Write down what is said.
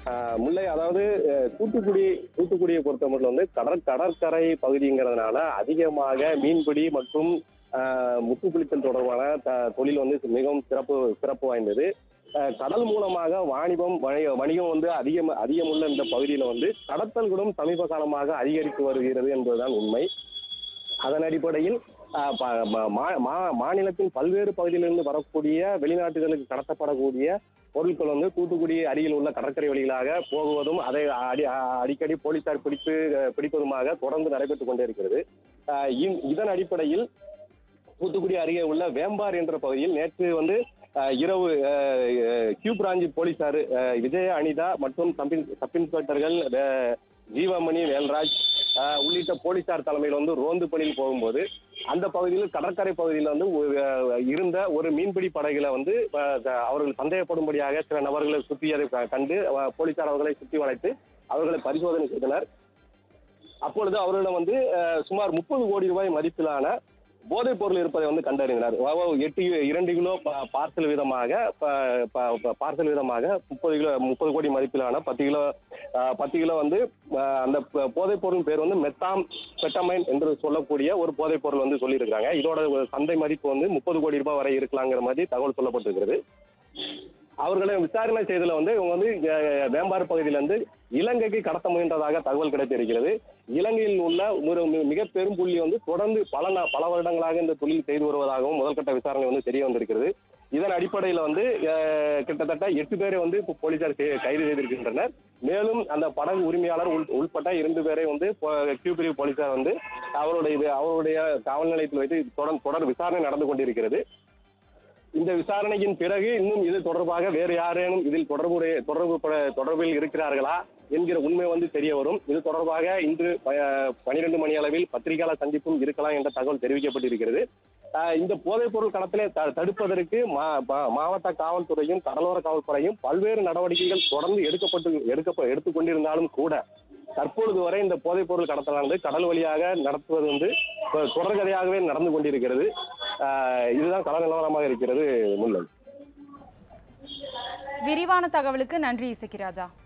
ஆஹ் முல்லை அதாவது அஹ், தூத்துக்குடி தூத்துக்குடியை பொறுத்தமட்டில் வந்து கடற் கடற்கரை பகுதிங்கிறதுனால அதிகமாக மீன்பிடி மற்றும் ஆஹ், முத்துக்குளித்தல் தொடர்பான த- தொழில் வந்து மிகவும் சிறப்பு சிறப்பு வாய்ந்தது ஆஹ், கடல் மூலமாக வாணிபம் வணி- வணிகம் வந்து அதிகம் அதிகமுள்ள இந்த பகுதியில் வந்து கடத்தல் கூட சமீப காலமாக அதிகரித்து வருகிறது என்பதுதான் உண்மை அதன் அடிப்படையில் ஆஹ், ப- ம- மா- மா- மாநிலத்தின் பல்வேறு பகுதியிலிருந்து வரக்கூடிய வெளிநாட்டுகளுக்கு கடத்தப்படக்கூடிய பொருட்கள் வந்து தூத்துக்குடி அருகில் உள்ள கடற்கரை வழிகளாக போகுவதும் அதை அடி அ- அடிக்கடி போலீசார் பிடித்து அஹ், பிடிப்பதுமாக தொடர்ந்து நடைபெற்றுக் கொண்டே இருக்கிறது ஆஹ், இந்- இதன் அடிப்படையில் தூத்துக்குடி அருகே உள்ள வேம்பார் என்ற பகுதியில் நேற்று வந்து ஆஹ், இரவு ஆஹ், ஆஹ், கியூ பிராஞ்சி போலீசார் ஆஹ், விஜய அனிதா மற்றும் சப் இன்- சப் இன்ஸ்பெக்டர்கள் வே- ஜீவமணி வேல்ராஜ் ஆஹ், உள்ளிட்ட போலீசார் தலைமையில் வந்து ரோந்து பணியில் போகும்போது அந்த பகுதியில் கடற்கரை பகுதியில் வந்து ஒரு, ஆஹ், இருந்த ஒரு மீன்பிடி படகுல வந்து ஆஹ், க- அவர்கள் சந்தேகப்படும்படியாக சில நபர்களை சுற்றியதை க- கண்டு ஆஹ், போலீசார் அவர்களை சுற்றி வளைத்து அவர்களை பரிசோதனை செய்தனர் அப்பொழுது அவர்களிடம் வந்து ஆஹ், சுமார் முப்பது கோடி ரூபாய் மதிப்பிலான போதைப் பொருள் இருப்பதை வந்து கண்டறிந்தனர் அதாவது எட்டு இரண்டு கிலோ ப- பார்சல் விதமாக ப- ப- ப- பார்சல் விதமாக முப்பது கிலோ முப்பது கோடி மதிப்பிலான பத்து கிலோ ஆஹ், பத்து கிலோ வந்து ஆஹ், அந்த ப- போதைப் பொருள் பேர் வந்து மெத்தாம் பெட்டமைன் என்று சொல்லக்கூடிய ஒரு போதைப் பொருள் வந்து சொல்லியிருக்காங்க இதோட ஒரு சந்தை மதிப்பு வந்து முப்பது கோடி ரூபாய் வரை இருக்கலாங்கிற மாதிரி தகவல் சொல்லப்பட்டிருக்கிறது அவர்களை விசாரணை செய்ததில் வந்து இவங்க வந்து அஹ், வேம்பாறு பகுதியிலிருந்து இலங்கைக்கு கடத்த முயன்றதாக தகவல் கிடைத்திருக்கிறது இலங்கையில் உள்ள ஒரு மி- மிக பெரும் புள்ளி வந்து தொடர்ந்து பல நா- பல வருடங்களாக இந்த தொழில் செய்து வருவதாகவும் முதல்கட்ட விசாரணை வந்து தெரிய வந்திருக்கிறது இதன் அடிப்படையில் வந்து அஹ், கிட்டத்தட்ட எட்டு பேரை வந்து இப்போ போலீசார் செய்- கைது செய்திருக்கின்றனர் மேலும் அந்த படகு உரிமையாளர் உள்- உள்பட்ட இரண்டு பேரை வந்து போ- கியூ பிரிவு போலீசார் வந்து அவருடைய இது அவருடைய காவல் நிலையத்தில் வைத்து தொடர் தொடர் விசாரணை நடந்து கொண்டிருக்கிறது இந்த விசாரணையின் பிறகு இன்னும் இது தொடர்பாக வேறு யாரேனும் இதில் தொடர்புடைய தொடர்பு பட- தொடர்பில் இருக்கிறார்களா என்கிற உண்மை வந்து தெரிய வரும் இது தொடர்பாக இன்று பனிரெண்டு மணி அளவில் பத்திரிகையாளர் சந்திப்பும் இருக்கலாம் என்ற தகவல் தெரிவிக்கப்பட்டிருக்கிறது ஆஹ் இந்த போதைப் பொருள் கடத்தலை த- தடுப்பதற்கு மா- மா- மாவட்ட காவல்துறையும் கடலோர காவல்துறையும் பல்வேறு நடவடிக்கைகள் தொடர்ந்து எடுக்கப்பட்டு எடுக்க எடுத்துக் கொண்டிருந்தாலும் கூட தற்பொழுது வரை இந்த போதைப் பொருள் கடத்தலானது கடல் வழியாக நடத்துவது வந்து இப்ப தொடர்கதையாகவே நடந்து கொண்டிருக்கிறது ஆஹ் இதுதான் கள நிலவரமாக இருக்கிறது முல்லை விரிவான தகவலுக்கு நன்றி இசக்கிராஜா